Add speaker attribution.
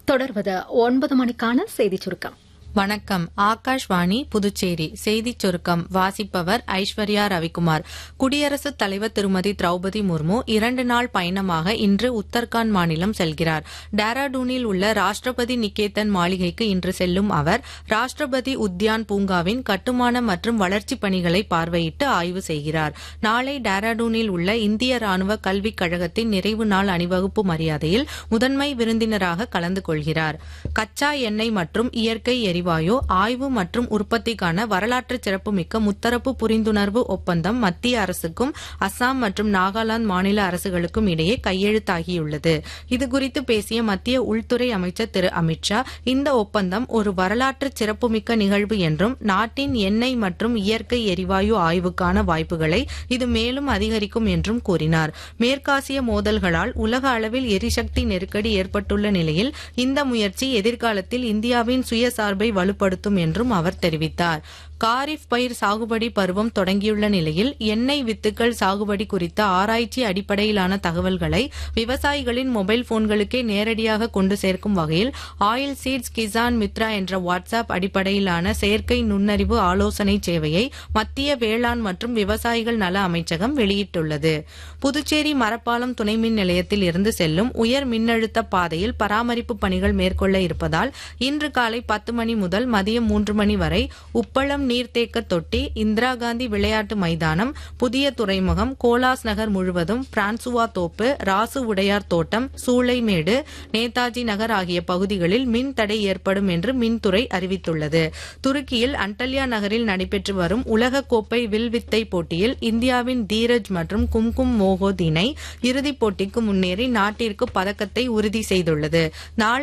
Speaker 1: தொடர்வது ஒன்பது மணிக்கான செய்திச் சுருக்கம்
Speaker 2: வணக்கம் ஆகாஷ்வாணி புதுச்சேரி செய்திச் சுருக்கம் வாசிப்பவர் ஐஸ்வர்யா ரவிக்குமார் குடியரசுத் தலைவர் திருமதி திரௌபதி முர்மு இரண்டு நாள் பயணமாக இன்று உத்தரகாண்ட் மாநிலம் செல்கிறார் டேராடூனில் உள்ள ராஷ்டிரபதி நிகேதன் மாளிகைக்கு இன்று செல்லும் அவர் ராஷ்டிரபதி உத்யான் பூங்காவின் கட்டுமான மற்றும் வளர்ச்சிப் பணிகளை பார்வையிட்டு ஆய்வு செய்கிறார் நாளை டேராடூனில் உள்ள இந்திய ராணுவ கல்விக் கழகத்தின் நிறைவு நாள் அணிவகுப்பு மரியாதையில் முதன்மை விருந்தினராக கலந்து கொள்கிறார் கச்சா எண்ணெய் மற்றும் இயற்கை எரிவாயு ஆய்வு மற்றும் உற்பத்திக்கான வரலாற்று சிறப்புமிக்க முத்தரப்பு புரிந்துணர்வு ஒப்பந்தம் மத்திய அரசுக்கும் அசாம் மற்றும் நாகாலாந்து மாநில அரசுகளுக்கும் இடையே கையெழுத்தாகியுள்ளது இதுகுறித்து பேசிய மத்திய உள்துறை அமைச்சர் திரு அமித்ஷா இந்த ஒப்பந்தம் ஒரு வரலாற்று சிறப்புமிக்க நிகழ்வு என்றும் நாட்டின் எண்ணெய் மற்றும் இயற்கை எரிவாயு ஆய்வுக்கான வாய்ப்புகளை இது மேலும் அதிகரிக்கும் என்றும் கூறினார் மேற்காசிய மோதல்களால் உலக அளவில் எரிசக்தி நெருக்கடி ஏற்பட்டுள்ள நிலையில் இந்த முயற்சி எதிர்காலத்தில் இந்தியாவின் சுயசார்பை வலுப்படுத்தும் என்றும் அவர் தெரிவித்தார் காரிஃப் பயிர் சாகுபடி பருவம் தொடங்கியுள்ள நிலையில் எண்ணெய் வித்துக்கள் சாகுபடி குறித்த ஆராய்ச்சி அடிப்படையிலான தகவல்களை விவசாயிகளின் மொபைல் போன்களுக்கே நேரடியாக கொண்டு சேர்க்கும் வகையில் ஆயில் சீட்ஸ் கிசான் மித்ரா என்ற வாட்ஸ்அப் அடிப்படையிலான செயற்கை நுண்ணறிவு ஆலோசனை சேவையை மத்திய வேளாண் மற்றும் விவசாயிகள் நல அமைச்சகம் வெளியிட்டுள்ளது புதுச்சேரி மரப்பாலம் துணை மின் நிலையத்தில் இருந்து செல்லும் உயர் மின்னழுத்த பாதையில் பராமரிப்பு பணிகள் மேற்கொள்ள இருப்பதால் இன்று காலை பத்து மணி முதல் மதியம் மூன்று மணி வரை உப்பளம் நீர்த்தேக்க தொட்டி இந்திரா காந்தி விளையாட்டு மைதானம் புதிய துறைமுகம் கோலாஸ் நகர் முழுவதும் பிரான்சுவா தோப்பு ராசு உடையார் தோட்டம் சூளைமேடு நேதாஜி நகர் ஆகிய பகுதிகளில் மின் தடை ஏற்படும் என்று மின்துறை அறிவித்துள்ளது துருக்கியில் அண்டல்யா நகரில் நடைபெற்று வரும் உலகக்கோப்பை வில்வித்தை போட்டியில் இந்தியாவின் தீரஜ் மற்றும் கும்கும் மோகோத் இணை இறுதிப் போட்டிக்கு முன்னேறி நாட்டிற்கு பதக்கத்தை உறுதி செய்துள்ளது நாளை